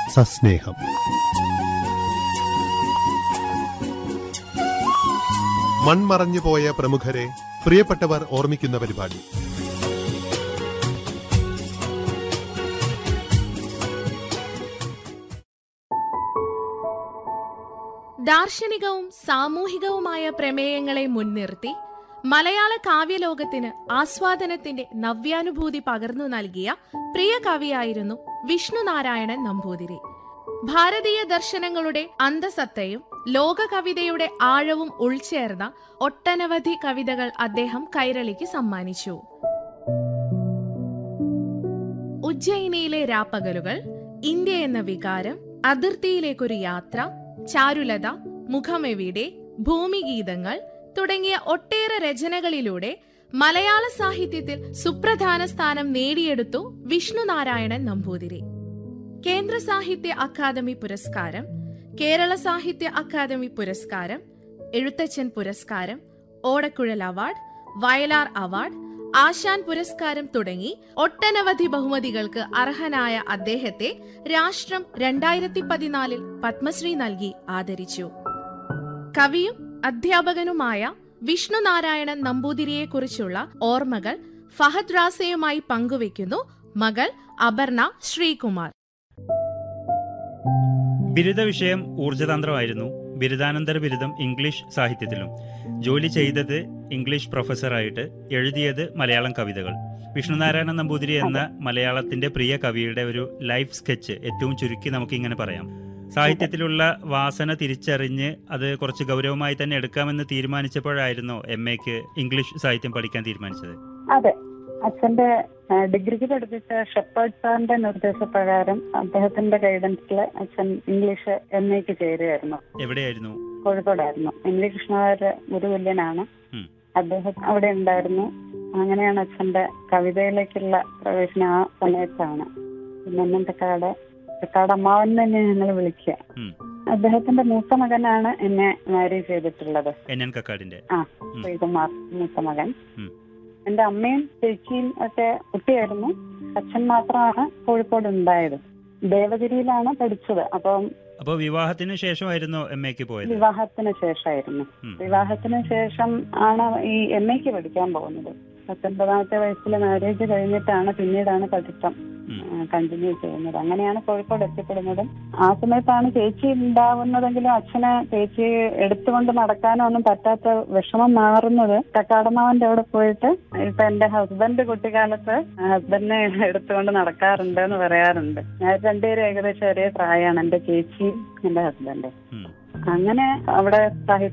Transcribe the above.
സസ്നേഹം മൺമറഞ്ഞു പോയ പ്രമുഖരെ പ്രിയപ്പെട്ടവർ ഓർമ്മിക്കുന്ന പരിപാടി ദാർശനികവും സാമൂഹികവുമായ പ്രമേയങ്ങളെ മുൻനിർത്തി മലയാള കാവ്യലോകത്തിന് ആസ്വാദനത്തിന്റെ നവ്യാനുഭൂതി പകർന്നു നൽകിയ പ്രിയ കവിയായിരുന്നു വിഷ്ണുനാരായണൻ നമ്പൂതിരി ഭാരതീയ ദർശനങ്ങളുടെ അന്തസത്തയും ലോക കവിതയുടെ ആഴവും ഉൾച്ചേർന്ന ഒട്ടനവധി കവിതകൾ അദ്ദേഹം കൈരളിക്ക് സമ്മാനിച്ചു ഉജ്ജയിനിയിലെ രാപ്പകലുകൾ ഇന്ത്യ എന്ന വികാരം അതിർത്തിയിലേക്കൊരു യാത്ര ചാരുലത മുഖമെവിടെ ഭൂമിഗീതങ്ങൾ തുടങ്ങിയ ഒട്ടേറെ രചനകളിലൂടെ മലയാള സാഹിത്യത്തിൽ സുപ്രധാന സ്ഥാനം നേടിയെടുത്തു വിഷ്ണുനാരായണൻ നമ്പൂതിരി കേന്ദ്ര സാഹിത്യ അക്കാദമി പുരസ്കാരം കേരള സാഹിത്യ അക്കാദമി പുരസ്കാരം എഴുത്തച്ഛൻ പുരസ്കാരം ഓടക്കുഴൽ അവാർഡ് വയലാർ അവാർഡ് ആശാൻ പുരസ്കാരം തുടങ്ങി ഒട്ടനവധി ബഹുമതികൾക്ക് അർഹനായ അദ്ദേഹത്തെ രാഷ്ട്രം രണ്ടായിരത്തി പതിനാലിൽ പത്മശ്രീ നൽകി ആദരിച്ചു കവിയും അധ്യാപകനുമായ വിഷ്ണുനാരായണൻ നമ്പൂതിരിയെക്കുറിച്ചുള്ള ഓർമ്മകൾ ഫഹദ് റാസയുമായി പങ്കുവെക്കുന്നു മകൾ അപർണ ശ്രീകുമാർ ബിരുദ വിഷയം ഊർജതന്ത്രമായിരുന്നു ബിരുദാനന്തര ബിരുദം ഇംഗ്ലീഷ് സാഹിത്യത്തിലും ജോലി ചെയ്തത് ഇംഗ്ലീഷ് പ്രൊഫസറായിട്ട് എഴുതിയത് മലയാളം കവിതകൾ വിഷ്ണുനാരായണ നമ്പൂതിരി എന്ന മലയാളത്തിന്റെ പ്രിയ കവിയുടെ ഒരു ലൈഫ് സ്കെച്ച് ഏറ്റവും ചുരുക്കി നമുക്ക് ഇങ്ങനെ പറയാം സാഹിത്യത്തിലുള്ള വാസന തിരിച്ചറിഞ്ഞ് അത് കുറച്ച് ഗൗരവമായി തന്നെ എടുക്കാമെന്ന് തീരുമാനിച്ചപ്പോഴായിരുന്നോ എം എക്ക് ഇംഗ്ലീഷ് സാഹിത്യം പഠിക്കാൻ തീരുമാനിച്ചത് അതെ അച്ഛന്റെ ആ, ഡിഗ്രിക്ക് പഠിപ്പിച്ച ഷെപ്പേർഡ് സാറിന്റെ നിർദ്ദേശപ്രകാരം അദ്ദേഹത്തിന്റെ ഗൈഡൻസിൽ അച്ഛൻ ഇംഗ്ലീഷ് എം എക്ക് ചേരുമായിരുന്നു എവിടെയായിരുന്നു കോഴിക്കോടായിരുന്നു എൻ വി കൃഷ്ണവാര്യ ഗുരുതുല്യനാണ് ഉം. അദ്ദേഹം അവിടെ ഉണ്ടായിരുന്നു അങ്ങനെയാണ് അച്ഛന്റെ കവിതയിലേക്കുള്ള പ്രവേശനം ആ സമയത്താണ് പിന്നെ എന്നും തെക്കാട് തെക്കാട് അമ്മാവൻ തന്നെ ഞങ്ങൾ വിളിക്കുക ഉം. അദ്ദേഹത്തിന്റെ മൂത്ത മകനാണ് എന്നെ മാരേജ് ചെയ്തിട്ടുള്ളത് എൻ എൻ കക്കാടിന്റെ ആ ഉം. ശ്രീകുമാർ മൂത്ത മകൻ ഉം. എന്റെ അമ്മയും ചേച്ചിയും ഒക്കെ കുട്ടിയായിരുന്നു അച്ഛൻ മാത്രമാണ് കോഴിക്കോട് ഉണ്ടായത് ദേവഗിരിയിലാണ് പഠിച്ചത് അപ്പം അപ്പോൾ വിവാഹത്തിന് ശേഷമായിരുന്നോ എം എക്ക് പോയത് വിവാഹത്തിന് ശേഷമായിരുന്നു ഉം. വിവാഹത്തിന് ശേഷം ആണ് ഈ എം എക്ക് പഠിക്കാൻ പോകുന്നത് പത്തൊൻപതാമത്തെ വയസ്സിൽ മാരേജ് കഴിഞ്ഞിട്ടാണ് പിന്നീടാണ് പഠിത്തം ഉം. കണ്ടിന്യൂ ചെയ്യുന്നത് അങ്ങനെയാണ് കോഴിക്കോട് എത്തിപ്പെടുന്നതും ആ സമയത്താണ് ചേച്ചി ഉണ്ടാവുന്നതെങ്കിലും അച്ഛനെ ചേച്ചി എടുത്തുകൊണ്ട് നടക്കാനോ ഒന്നും പറ്റാത്ത വിഷമം മാറുന്നത് കക്കാടമാവന്റെ അവിടെ പോയിട്ട് ഇപ്പൊ എന്റെ ഹസ്ബൻഡ് കുട്ടിക്കാലത്ത് ഹസ്ബൻഡിനെ എടുത്തുകൊണ്ട് നടക്കാറുണ്ട് എന്ന് പറയാറുണ്ട് ഞാൻ രണ്ടുപേരും ഏകദേശം ഒരേ പ്രായമാണ് എന്റെ ചേച്ചിയും എന്റെ ഹസ്ബൻഡും ഉം. അങ്ങനെ അവിടെ സാഹിത്യ